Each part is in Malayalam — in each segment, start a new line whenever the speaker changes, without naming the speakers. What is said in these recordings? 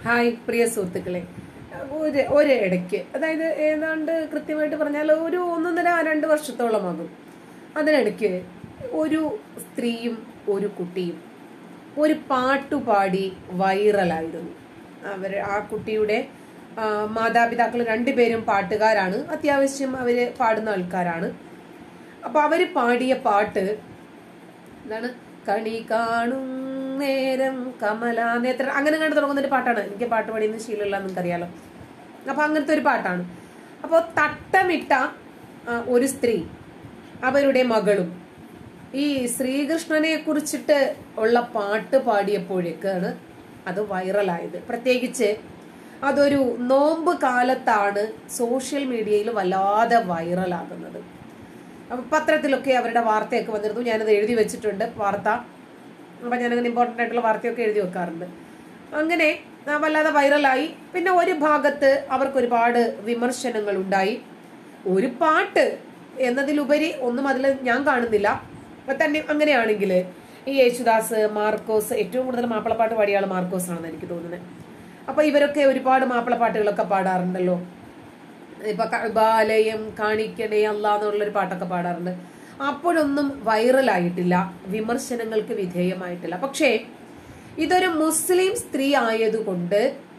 ഹായ് പ്രിയ സുഹൃത്തുക്കളെ ഒരു ഒരു ഇടയ്ക്ക് അതായത് ഏതാണ്ട് കൃത്യമായിട്ട് പറഞ്ഞാൽ ഒരു ഒന്നൊന്നര രണ്ട് വർഷത്തോളമാകും അതിനിടയ്ക്ക് ഒരു സ്ത്രീയും ഒരു കുട്ടിയും ഒരു പാട്ടുപാടി വൈറലായിരുന്നു അവർ ആ കുട്ടിയുടെ ആ, മാതാപിതാക്കൾ രണ്ടുപേരും പാട്ടുകാരാണ് അത്യാവശ്യം അവര് പാടുന്ന ആൾക്കാരാണ് അപ്പൊ അവര് പാടിയ പാട്ട് എന്താണ് കണി കാണും നേരം കമല നേത്ര അങ്ങനെ കണ്ട് തുടങ്ങുന്ന ഒരു പാട്ടാണ് എനിക്ക് പാട്ട് പാടിയെന്ന് ശീലമില്ല നിങ്ങൾക്കറിയാലോ അപ്പൊ അങ്ങനത്തെ ഒരു പാട്ടാണ് അപ്പോൾ തട്ടമിട്ട ആ, ഒരു സ്ത്രീ അവരുടെ മകളും ഈ ശ്രീകൃഷ്ണനെ കുറിച്ചിട്ട് ഉള്ള പാട്ട് പാടിയപ്പോഴേക്കാണ് അത് വൈറലായത് പ്രത്യേകിച്ച് അതൊരു നോമ്പ് കാലത്താണ് സോഷ്യൽ മീഡിയയിൽ വല്ലാതെ വൈറലാകുന്നത് അപ്പൊ പത്രത്തിലൊക്കെ അവരുടെ വാർത്തയൊക്കെ വന്നിരുന്നു ഞാനത് എഴുതി വെച്ചിട്ടുണ്ട് വാർത്ത അപ്പൊ ഞാനങ്ങനെ ഇമ്പോർട്ടൻ്റ് ആയിട്ടുള്ള വാർത്തയൊക്കെ എഴുതി വെക്കാറുണ്ട് അങ്ങനെ ആ, വല്ലാതെ വൈറലായി പിന്നെ ഒരു ഭാഗത്ത് അവർക്ക് ഒരുപാട് വിമർശനങ്ങൾ ഉണ്ടായി ഒരു പാട്ട് എന്നതിലുപരി ഒന്നും അതിൽ ഞാൻ കാണുന്നില്ല അപ്പൊ തന്നെ അങ്ങനെയാണെങ്കിൽ ഈ യേശുദാസ് മാർക്കോസ് ഏറ്റവും കൂടുതൽ മാപ്പിളപ്പാട്ട് പാടിയ ആൾ മാർക്കോസ് ആണെന്ന് എനിക്ക് തോന്നുന്നത് അപ്പൊ ഇവരൊക്കെ ഒരുപാട് മാപ്പിളപ്പാട്ടുകളൊക്കെ പാടാറുണ്ടല്ലോ ഇപ്പൊ ബാലയം കാണിക്കണേ അല്ല എന്നുള്ളൊരു പാട്ടൊക്കെ പാടാറുണ്ട് അപ്പോഴൊന്നും വൈറലായിട്ടില്ല വിമർശനങ്ങൾക്ക് വിധേയമായിട്ടില്ല പക്ഷേ ഇതൊരു മുസ്ലിം സ്ത്രീ ആയതുകൊണ്ട്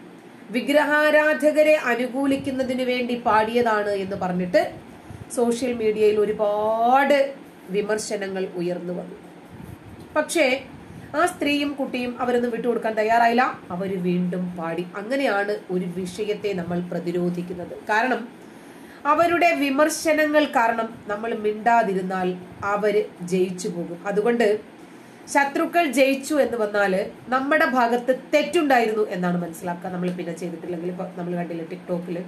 വിഗ്രഹാരാധകരെ അനുകൂലിക്കുന്നതിന് വേണ്ടി പാടിയതാണ് എന്ന് പറഞ്ഞിട്ട് സോഷ്യൽ മീഡിയയിൽ ഒരുപാട് വിമർശനങ്ങൾ ഉയർന്നു വന്നു പക്ഷേ ആ സ്ത്രീയും കുട്ടിയും അവരൊന്നും വിട്ടുകൊടുക്കാൻ തയ്യാറായില്ല അവർ വീണ്ടും പാടി അങ്ങനെയാണ് ഒരു വിഷയത്തെ നമ്മൾ പ്രതിരോധിക്കുന്നത് കാരണം അവരുടെ വിമർശനങ്ങൾ കാരണം നമ്മൾ മിണ്ടാതിരുന്നാൽ അവര് ജയിച്ചു പോകും അതുകൊണ്ട് ശത്രുക്കൾ ജയിച്ചു എന്ന് വന്നാല് നമ്മുടെ ഭാഗത്ത് തെറ്റുണ്ടായിരുന്നു എന്നാണ് മനസ്സിലാക്കുക നമ്മൾ പിന്നെ ചെയ്തിട്ടില്ലെങ്കിൽ ഇപ്പൊ നമ്മൾ കണ്ടില്ല ടിക്ടോക്കില്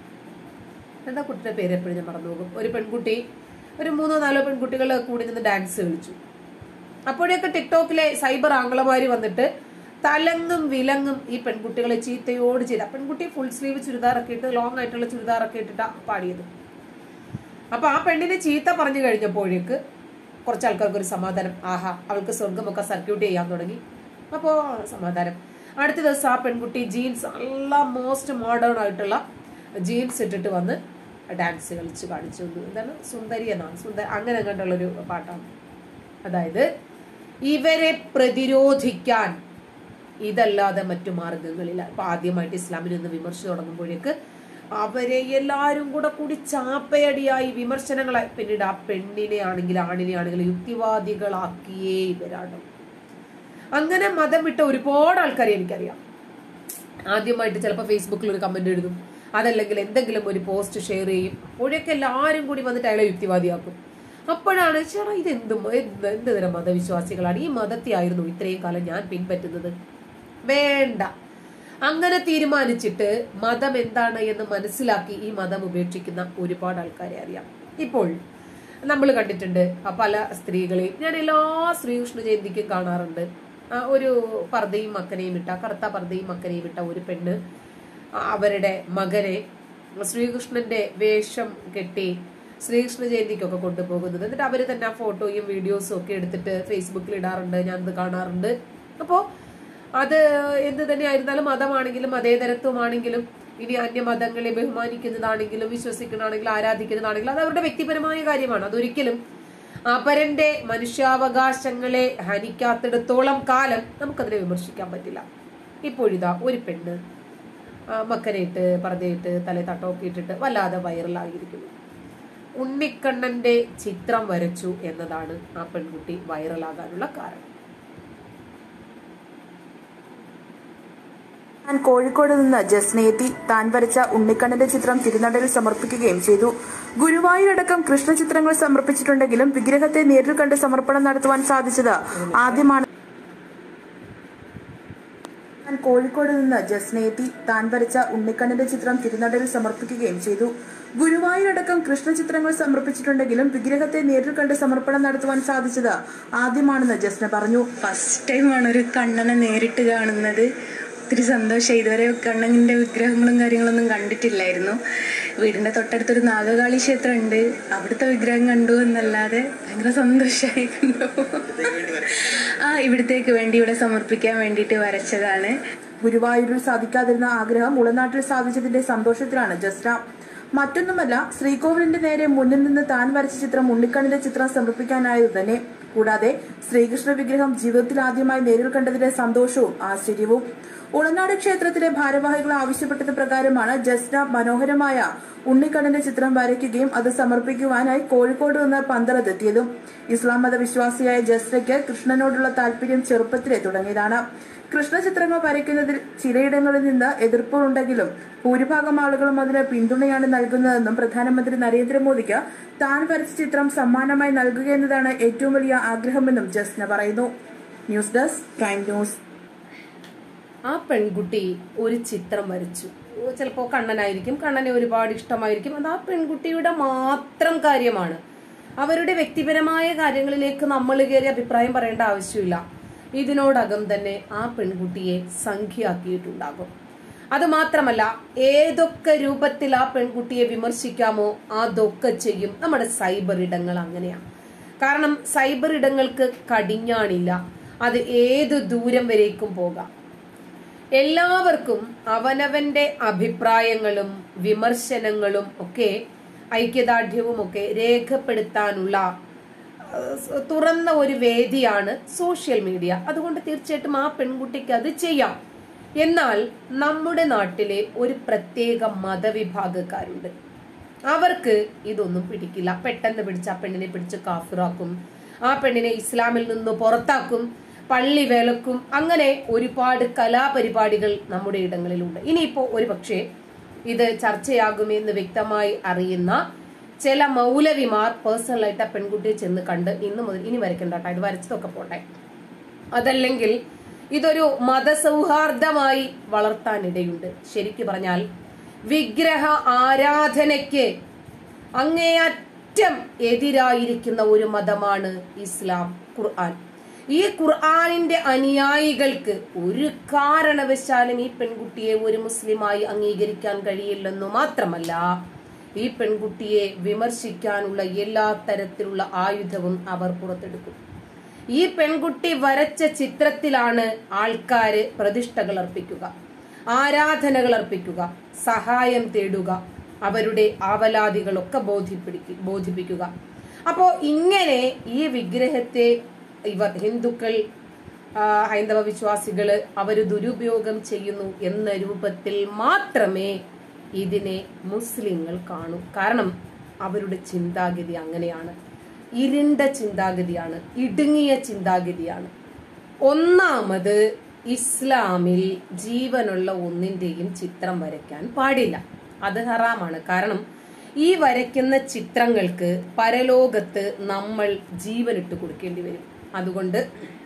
എന്താ കുട്ടിയുടെ പേര് എപ്പോഴും ഞാൻ മറന്നു പോകും ഒരു പെൺകുട്ടി ഒരു മൂന്നോ നാലോ പെൺകുട്ടികൾ കൂടി നിന്ന് ഡാൻസ് കളിച്ചു അപ്പോഴൊക്കെ ടിക്ടോക്കിലെ സൈബർ ആംഗ്ലമാര് വന്നിട്ട് തലങ്ങും വിലങ്ങും ഈ പെൺകുട്ടികളെ ചീത്തയോട് ചെയ്ത പെൺകുട്ടി ഫുൾ സ്ലീവ് ചുരിദാറൊക്കെ ഇട്ട് ലോങ് ആയിട്ടുള്ള ചുരിദാറൊക്കെ ഇട്ടിട്ടാ പാടിയത് അപ്പൊ ആ പെണ്ണിനെ ചീത്ത പറഞ്ഞു കഴിഞ്ഞപ്പോഴേക്ക് കുറച്ച് ആൾക്കാർക്ക് ഒരു സമാധാനം ആഹാ അവൾക്ക് സ്വർഗമൊക്കെ സർക്യൂട്ട് ചെയ്യാൻ തുടങ്ങി അപ്പോ സമാധാനം അടുത്ത ദിവസം ആ പെൺകുട്ടി ജീൻസ് നല്ല മോസ്റ്റ് മോഡേൺ ആയിട്ടുള്ള ജീൻസ് ഇട്ടിട്ട് വന്ന് ഡാൻസ് കളിച്ച് കാണിച്ചു തന്നു. എന്താണ് സുന്ദരി എന്നാണ് സുന്ദരി അങ്ങനെ കണ്ടുള്ളൊരു പാട്ടാണ് അതായത് ഇവരെ പ്രതിരോധിക്കാൻ ഇതല്ലാതെ മറ്റു മാർഗങ്ങളില്ല അപ്പൊ ആദ്യമായിട്ട് ഇസ്ലാമിനെ ഒന്ന് വിമർശിച്ചു തുടങ്ങുമ്പോഴേക്ക് അവരെ എല്ലാരും കൂടെ കൂടി ചാപ്പയടിയായി വിമർശനങ്ങളായി പിന്നീട് ആ പെണ്ണിനെ ആണെങ്കിൽ ആണിനെ ആണെങ്കിൽ യുക്തിവാദികളാക്കിയേ ഇവരാണ് അങ്ങനെ മതം വിട്ട ഒരുപാട് ആൾക്കാരെ എനിക്കറിയാം ആദ്യമായിട്ട് ചിലപ്പോൾ ഫേസ്ബുക്കിൽ ഒരു കമന്റ് എഴുതും അതല്ലെങ്കിൽ എന്തെങ്കിലും ഒരു പോസ്റ്റ് ഷെയർ ചെയ്യും അപ്പോഴൊക്കെ എല്ലാവരും കൂടി വന്നിട്ട് അയാളെ യുക്തിവാദിയാക്കും അപ്പോഴാണ് ചേട്ടാ ഇത് എന്ത് മ- എന്ത് എന്ത് തരം മതവിശ്വാസികളാണ് ഈ മതത്തെ ആയിരുന്നു ഇത്രയും കാലം ഞാൻ പിൻപറ്റുന്നത് വേണ്ട അങ്ങനെ തീരുമാനിച്ചിട്ട് മതം എന്താണ് എന്ന് മനസ്സിലാക്കി ഈ മതം ഉപേക്ഷിക്കുന്ന ഒരുപാട് ആൾക്കാരെ അറിയാം ഇപ്പോൾ നമ്മൾ കണ്ടിട്ടുണ്ട് ആ പല സ്ത്രീകളെയും ഞാൻ എല്ലാ ശ്രീകൃഷ്ണ ജയന്തിക്കും കാണാറുണ്ട് ആ ഒരു പർദ്ദയും മക്കനെയും ഇട്ട കറുത്ത പർദ്ദയും മക്കനെയും ഇട്ട ഒരു പെണ്ണ് ആ അവരുടെ മകനെ ശ്രീകൃഷ്ണന്റെ വേഷം കെട്ടി ശ്രീകൃഷ്ണ ജയന്തിക്കൊക്കെ കൊണ്ടുപോകുന്നത് എന്നിട്ട് അവര് തന്നെ ആ ഫോട്ടോയും വീഡിയോസും ഒക്കെ എടുത്തിട്ട് ഫേസ്ബുക്കിൽ ഇടാറുണ്ട് ഞാൻ ഇത് കാണാറുണ്ട് അപ്പോ അത് എന്ത് തന്നെ ആയിരുന്നാലും മതമാണെങ്കിലും മതേതരത്വമാണെങ്കിലും ഇനി അന്യമതങ്ങളെ ബഹുമാനിക്കുന്നതാണെങ്കിലും വിശ്വസിക്കുന്നതാണെങ്കിലും ആരാധിക്കുന്നതാണെങ്കിലും അത് അവരുടെ വ്യക്തിപരമായ കാര്യമാണ് അതൊരിക്കലും അപരന്റെ മനുഷ്യാവകാശങ്ങളെ ഹനിക്കാത്തിടത്തോളം കാലം നമുക്കതിനെ വിമർശിക്കാൻ പറ്റില്ല ഇപ്പോഴിതാ ഒരു പെണ്ണ് ആ, മക്കനയിട്ട് പർദ്ദയിട്ട് തലേ തട്ടമൊക്കെ ഇട്ടിട്ട് വല്ലാതെ വൈറലായിരിക്കുന്നു ഉണ്ണിക്കണ്ണന്റെ ചിത്രം വരച്ചു എന്നതാണ് ആ പെൺകുട്ടി വൈറലാകാനുള്ള കാരണം
താൻ കോഴിക്കോട് നിന്ന് ജസ്നയെത്തി താൻ വരച്ച ഉണ്ണിക്കണ്ണന്റെ ചിത്രം തിരുനടയിൽ സമർപ്പിക്കുകയും ചെയ്തു ഗുരുവായൂരടക്കം കൃഷ്ണ ചിത്രങ്ങൾ സമർപ്പിച്ചിട്ടുണ്ടെങ്കിലും വിഗ്രഹത്തെ നേരിൽ കണ്ട് സമർപ്പണം നടത്തുവാൻ സാധിച്ചത് ആദ്യമാണ് താൻ കോഴിക്കോട് നിന്ന് ജസ്നയെത്തി താൻ വരച്ച ഉണ്ണിക്കണ്ണന്റെ ചിത്രം തിരുനടയിൽ സമർപ്പിക്കുകയും ചെയ്തു ഗുരുവായൂരടക്കം കൃഷ്ണ ചിത്രങ്ങൾ സമർപ്പിച്ചിട്ടുണ്ടെങ്കിലും വിഗ്രഹത്തെ നേരിൽ കണ്ട് സമർപ്പണം നടത്തുവാൻ സാധിച്ചത് ആദ്യമാണെന്ന് ജസ്ന പറഞ്ഞു
ഫസ്റ്റ് ടൈമാണ് ഒരു കണ്ണനെ നേരിട്ട് കാണുന്നത് ഒത്തിരി സന്തോഷമായി ഇതുവരെ കണ്ണനിന്റെ വിഗ്രഹങ്ങളും കാര്യങ്ങളൊന്നും കണ്ടിട്ടില്ലായിരുന്നു വീടിന്റെ തൊട്ടടുത്തൊരു നാഗകാളി ക്ഷേത്രം ഉണ്ട് അവിടുത്തെ വിഗ്രഹം കണ്ടു എന്നല്ലാതെ ഭയങ്കര സന്തോഷമായിരുന്നു ആ ഇവിടത്തേക്ക് വേണ്ടി ഇവിടെ സമർപ്പിക്കാൻ വേണ്ടിയിട്ട് വരച്ചതാണ്
ഗുരുവായൂരിൽ സാധിക്കാതിരുന്ന ആഗ്രഹം ഉളനാട്ടിൽ സാധിച്ചതിന്റെ സന്തോഷത്തിലാണ് ജസ്ന മറ്റൊന്നുമല്ല ശ്രീകോവിലിന്റെ നേരെ മുന്നിൽ നിന്ന് താൻ വരച്ച ചിത്രം ഉണ്ണിക്കണ്ണിന്റെ ചിത്രം സമർപ്പിക്കാനായത് തന്നെ കൂടാതെ ശ്രീകൃഷ്ണ വിഗ്രഹം ജീവിതത്തിൽ ആദ്യമായി നേരിൽ കണ്ടതിന്റെ സന്തോഷവും ആശ്ചര്യവും ഉളനാട് ക്ഷേത്രത്തിലെ ഭാരവാഹികൾ ആവശ്യപ്പെട്ടത് പ്രകാരമാണ് ജസ്ന മനോഹരമായ ഉണ്ണിക്കണ്ണന്റെ ചിത്രം വരയ്ക്കുകയും അത് സമർപ്പിക്കുവാനായി കോഴിക്കോട് നിന്ന് പന്തളത്തെത്തിയതും ഇസ്ലാം മത വിശ്വാസിയായ ജസ്നയ്ക്ക് കൃഷ്ണനോടുള്ള താല്പര്യം ചെറുപ്പത്തിലെ തുടങ്ങിയതാണ് കൃഷ്ണ ചിത്രങ്ങൾ വരയ്ക്കുന്നതിൽ ചിലയിടങ്ങളിൽ നിന്ന് എതിർപ്പുകളുണ്ടെങ്കിലും ഭൂരിഭാഗം ആളുകളും അതിന് പിന്തുണയാണ് നൽകുന്നതെന്നും പ്രധാനമന്ത്രി നരേന്ദ്രമോദിക്ക് താൻ വരച്ച ചിത്രം സമ്മാനമായി നൽകുക എന്നതാണ് ഏറ്റവും വലിയ ആഗ്രഹമെന്നും ജസ്ന പറയുന്നു ന്യൂസ് ഡെസ്ക് പ്രൈം ന്യൂസ്
ആ പെൺകുട്ടി ഒരു ചിത്രം വരച്ചു ചിലപ്പോൾ കണ്ണനായിരിക്കും കണ്ണനെ ഒരുപാട് ഇഷ്ടമായിരിക്കും അത് ആ പെൺകുട്ടിയുടെ മാത്രം കാര്യമാണ് അവരുടെ വ്യക്തിപരമായ കാര്യങ്ങളിലേക്ക് നമ്മൾ കയറി അഭിപ്രായം പറയേണ്ട ആവശ്യമില്ല ഇതിനോടകം തന്നെ ആ പെൺകുട്ടിയെ സംഖ്യയാക്കിയിട്ടുണ്ടാകും അത് മാത്രമല്ല ഏതൊക്കെ രൂപത്തിൽ ആ പെൺകുട്ടിയെ വിമർശിക്കാമോ അതൊക്കെ ചെയ്യും നമ്മുടെ സൈബർ ഇടങ്ങൾ അങ്ങനെയാണ് കാരണം സൈബർ ഇടങ്ങൾക്ക് കടിഞ്ഞാണില്ല അത് ഏത് ദൂരം വരേക്കും പോകാം എല്ലാവർക്കും അവനവന്റെ അഭിപ്രായങ്ങളും വിമർശനങ്ങളും ഒക്കെ ഐക്യദാർഢ്യവും ഒക്കെ രേഖപ്പെടുത്താനുള്ള ഏഹ്, തുറന്ന ഒരു വേദിയാണ് സോഷ്യൽ മീഡിയ അതുകൊണ്ട് തീർച്ചയായിട്ടും ആ പെൺകുട്ടിക്ക് അത് ചെയ്യാം എന്നാൽ നമ്മുടെ നാട്ടിലെ ഒരു പ്രത്യേക മതവിഭാഗക്കാരുണ്ട് അവർക്ക് ഇതൊന്നും പിടിക്കില്ല പെട്ടെന്ന് പിടിച്ച് ആ പെണ്ണിനെ പിടിച്ച് കാഫിറാക്കും ആ പെണ്ണിനെ ഇസ്ലാമിൽ നിന്ന് പുറത്താക്കും പള്ളി വിലക്കും അങ്ങനെ ഒരുപാട് കലാപരിപാടികൾ നമ്മുടെ ഇടങ്ങളിലുണ്ട് ഇനിയിപ്പോ ഒരു പക്ഷേ ഇത് ചർച്ചയാകുമെന്ന് വ്യക്തമായി അറിയുന്ന ചില മൗലവിമാർ പേഴ്സണലായിട്ട് ആ പെൺകുട്ടിയെ ചെന്ന് കണ്ട് ഇന്ന് മുതൽ ഇനി വരയ്ക്കണ്ട കേട്ടോ ഇത് വരച്ചതൊക്കെ പോട്ടെ അതല്ലെങ്കിൽ ഇതൊരു മതസൗഹാർദ്ദമായി വളർത്താനിടയുണ്ട് ശരിക്കു പറഞ്ഞാൽ വിഗ്രഹ ആരാധനയ്ക്ക് അങ്ങേയറ്റം എതിരായിരിക്കുന്ന ഒരു മതമാണ് ഇസ്ലാം ഖുർആൻ ഈ ഖുർആനിന്റെ അനുയായികൾക്ക് ഒരു കാരണവശാലും ഈ പെൺകുട്ടിയെ ഒരു മുസ്ലിമായി അംഗീകരിക്കാൻ കഴിയില്ലെന്നു മാത്രമല്ല ഈ പെൺകുട്ടിയെ വിമർശിക്കാനുള്ള എല്ലാ തരത്തിലുള്ള ആയുധവും അവർ പുറത്തെടുക്കും ഈ പെൺകുട്ടി വരച്ച ചിത്രത്തിലാണ് ആൾക്കാര് പ്രതിഷ്ഠകൾ അർപ്പിക്കുക ആരാധനകൾ അർപ്പിക്കുക സഹായം തേടുക അവരുടെ ആവലാതികളൊക്കെ ബോധ്യപ്പെടുത്തി ബോധിപ്പിക്കുക അപ്പോ ഇങ്ങനെ ഈ വിഗ്രഹത്തെ ഇവർ ഹിന്ദുക്കൾ ആ, ഹൈന്ദവ വിശ്വാസികള് അവര് ദുരുപയോഗം ചെയ്യുന്നു എന്ന രൂപത്തിൽ മാത്രമേ ഇതിനെ മുസ്ലിങ്ങൾ കാണൂ കാരണം അവരുടെ ചിന്താഗതി അങ്ങനെയാണ് ഇരുണ്ട ചിന്താഗതിയാണ് ഇടുങ്ങിയ ചിന്താഗതിയാണ് ഒന്നാമത് ഇസ്ലാമിൽ ജീവനുള്ള ഒന്നിന്റെയും ചിത്രം വരയ്ക്കാൻ പാടില്ല അത് ഹറാമാണ് കാരണം ഈ വരയ്ക്കുന്ന ചിത്രങ്ങൾക്ക് പരലോകത്ത് നമ്മൾ ജീവനിട്ട് കൊടുക്കേണ്ടി വരും അതുകൊണ്ട്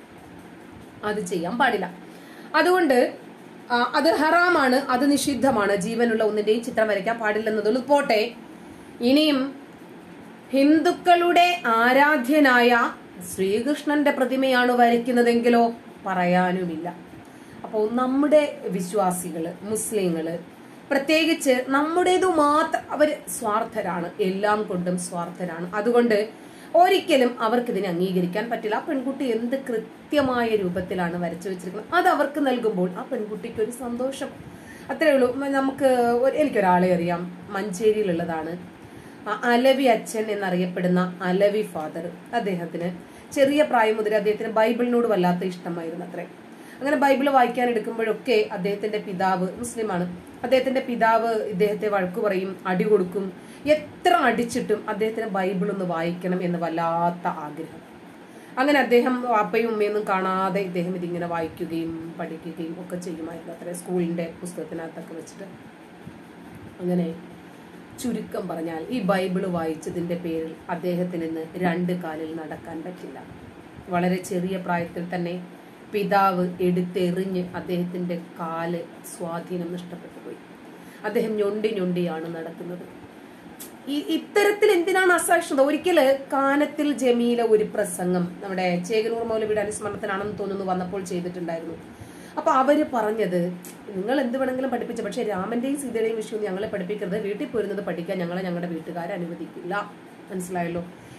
അത് ചെയ്യാൻ പാടില്ല അതുകൊണ്ട് ആ, അത് ഹറാമാണ് അത് നിഷിദ്ധമാണ് ജീവനുള്ള ഒന്നിന്റെയും ചിത്രം വരയ്ക്കാൻ പാടില്ലെന്നതുള്ളൂ പോട്ടെ ഇനിയും ഹിന്ദുക്കളുടെ ആരാധ്യനായ ശ്രീകൃഷ്ണന്റെ പ്രതിമയാണ് വരയ്ക്കുന്നതെങ്കിലോ പറയാനുമില്ല അപ്പോൾ നമ്മുടെ വിശ്വാസികള് മുസ്ലിങ്ങള് പ്രത്യേകിച്ച് നമ്മുടേതു മാത്രം അവര് സ്വാർത്ഥരാണ് എല്ലാം കൊണ്ടും സ്വാർത്ഥരാണ് അതുകൊണ്ട് ഒരിക്കലും അവർക്ക് ഇതിനെ അംഗീകരിക്കാൻ പറ്റില്ല ആ പെൺകുട്ടി എന്ത് കൃത്യമായ രൂപത്തിലാണ് വരച്ചു വെച്ചിരിക്കുന്നത് അത് അവർക്ക് നൽകുമ്പോൾ ആ പെൺകുട്ടിക്ക് ഒരു സന്തോഷം അത്രേ ഉള്ളൂ മ- നമുക്ക് ഒരു- എനിക്കൊരാളെ അറിയാം മഞ്ചേരിയിലുള്ളതാണ് ആ അലവി അച്ഛൻ എന്നറിയപ്പെടുന്ന അലവി ഫാദർ അദ്ദേഹത്തിന് ചെറിയ പ്രായം മുതൽ അദ്ദേഹത്തിന് ബൈബിളിനോട് വല്ലാത്ത ഇഷ്ടമായിരുന്നു അത്രേ അങ്ങനെ ബൈബിൾ വായിക്കാൻ എടുക്കുമ്പോഴൊക്കെ അദ്ദേഹത്തിന്റെ പിതാവ് മുസ്ലിമാണ് അദ്ദേഹത്തിന്റെ പിതാവ് ഇദ്ദേഹത്തെ വഴക്കു പറയും അടി കൊടുക്കും എത്ര അടിച്ചിട്ടും അദ്ദേഹത്തിന് ബൈബിൾ ഒന്ന് വായിക്കണം എന്ന് വല്ലാത്ത ആഗ്രഹം അങ്ങനെ അദ്ദേഹം അപ്പയും ഉമ്മയൊന്നും കാണാതെ ഇദ്ദേഹം ഇതിങ്ങനെ വായിക്കുകയും പഠിക്കുകയും ഒക്കെ ചെയ്യുമായിരുന്നു അത്ര സ്കൂളിന്റെ പുസ്തകത്തിനകത്തൊക്കെ വെച്ചിട്ട് അങ്ങനെ ചുരുക്കം പറഞ്ഞാൽ ഈ ബൈബിള് വായിച്ചതിന്റെ പേരിൽ അദ്ദേഹത്തിന് ഇന്ന് രണ്ട് കാലിൽ നടക്കാൻ പറ്റില്ല വളരെ ചെറിയ പ്രായത്തിൽ തന്നെ പിതാവ് എടുത്തെറിഞ്ഞ് അദ്ദേഹത്തിന്റെ കാല് സ്വാധീനം നഷ്ടപ്പെട്ടു പോയി അദ്ദേഹം ഞൊണ്ടി ഞൊണ്ടിയാണ് നടക്കുന്നത് ഈ ഇത്തരത്തിൽ എന്തിനാണ് അസഹിഷ്ണുത ഒരിക്കല് കാനത്തിൽ ജമീല ഒരു പ്രസംഗം നമ്മുടെ ചേകനൂർ മൗലവിയുടെ അനുസ്മരണത്തിനാണെന്ന് തോന്നുന്നു വന്നപ്പോൾ ചെയ്തിട്ടുണ്ടായിരുന്നു അപ്പൊ അവര് പറഞ്ഞത് നിങ്ങൾ എന്ത് വേണമെങ്കിലും പഠിപ്പിച്ച പക്ഷെ രാമന്റെയും സീതയുടെയും വിഷയം ഞങ്ങളെ പഠിപ്പിക്കരുത് വീട്ടിൽ പോരുന്നത് പഠിക്കാൻ ഞങ്ങളെ ഞങ്ങളുടെ വീട്ടുകാരെ അനുവദിക്കില്ല മനസ്സിലായല്ലോ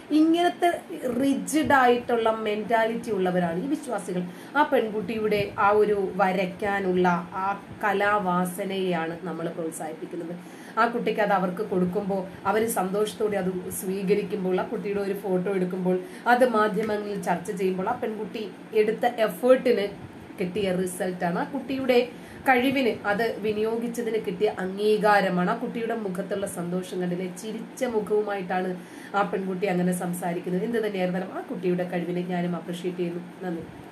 ഇങ്ങനത്തെ റിജിഡ് ആയിട്ടുള്ള മെന്റാലിറ്റി ഉള്ളവരാണ് ഈ വിശ്വാസികൾ ആ പെൺകുട്ടിയുടെ ആ ഒരു വരയ്ക്കാനുള്ള ആ കലാവാസനയെയാണ് നമ്മൾ പ്രോത്സാഹിപ്പിക്കുന്നത് ആ കുട്ടിക്ക് അത് അവർക്ക് കൊടുക്കുമ്പോൾ അവർ സന്തോഷത്തോടെ അത് സ്വീകരിക്കുമ്പോൾ ആ കുട്ടിയുടെ ഒരു ഫോട്ടോ എടുക്കുമ്പോൾ അത് മാധ്യമങ്ങളിൽ ചർച്ച ചെയ്യുമ്പോൾ ആ പെൺകുട്ടി എടുത്ത എഫേർട്ടിന് കിട്ടിയ റിസൾട്ടാണ് ആ കുട്ടിയുടെ കഴിവിന് അത് വിനിയോഗിച്ചതിന് കിട്ടിയ അംഗീകാരമാണ് ആ കുട്ടിയുടെ മുഖത്തുള്ള സന്തോഷം കണ്ടില്ലേ ചിരിച്ച മുഖവുമായിട്ടാണ് ആ പെൺകുട്ടി അങ്ങനെ സംസാരിക്കുന്നത് എന്ത് തന്നെയായിരുന്നാലും ആ കുട്ടിയുടെ കഴിവിനെ ഞാനും അപ്രിഷ്യേറ്റ് ചെയ്യുന്നു നന്ദി